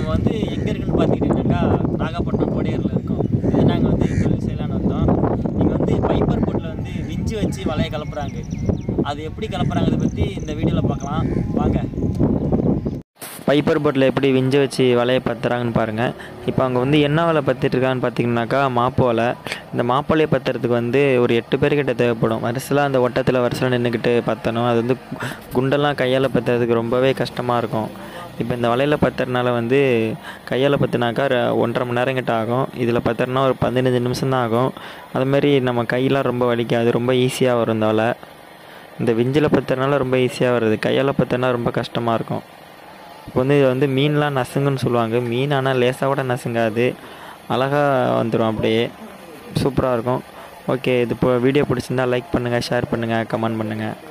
நாங்கள் வந்து எங்கே இருக்குன்னு பார்த்துக்கிட்டிங்கனாக்கா நாகப்பட்டினம் கோடியரில் இருக்கோம் இது நாங்கள் வந்து தொழில் செய்யலான்னு வந்தோம் இங்கே வந்து பைப்பர் போட்டில் வந்து விஞ்சு வச்சு வலையை கலப்புறாங்க அது எப்படி கலப்புறாங்கிறத பற்றி இந்த வீடியோவில் பார்க்கலாம் வாங்க பைப்பர் போட்டில் எப்படி விஞ்ச வச்சு வலையை பத்துறாங்கன்னு பாருங்கள் இப்போ அங்கே வந்து என்ன வலை பற்றிட்டுருக்கான்னு பார்த்தீங்கன்னாக்கா மாப்பு வலை இந்த மாப்பு வலையை பத்துறதுக்கு வந்து ஒரு எட்டு பேர்கிட்ட தேவைப்படும் வரிசையில் அந்த ஒட்டத்தில் வரிசையில் நின்றுக்கிட்டு பற்றணும் அது வந்து குண்டெல்லாம் கையால் பற்றுறதுக்கு ரொம்பவே கஷ்டமாக இருக்கும் இப்போ இந்த வலையில் பத்துறதுனால வந்து கையால் பற்றினாக்கா ஒன்றரை மணி நேரம் கிட்ட ஆகும் இதில் பத்துறனா ஒரு பதினஞ்சு நிமிஷம் தான் ஆகும் அதுமாரி நம்ம கையெல்லாம் ரொம்ப வலிக்காது ரொம்ப ஈஸியாக வரும் இந்த வலை இந்த விஞ்சில் பத்துறதுனால ரொம்ப ஈஸியாக வருது கையால் பத்துறனா ரொம்ப கஷ்டமாக இருக்கும் இப்போ வந்து இது வந்து மீன்லாம் நசுங்குன்னு சொல்லுவாங்க மீன் ஆனால் லேசாக கூட நசுங்காது அழகாக வந்துடும் அப்படியே சூப்பராக இருக்கும் ஓகே இது இப்போ வீடியோ பிடிச்சிருந்தா லைக் பண்ணுங்கள் ஷேர் பண்ணுங்கள் கமெண்ட் பண்ணுங்கள்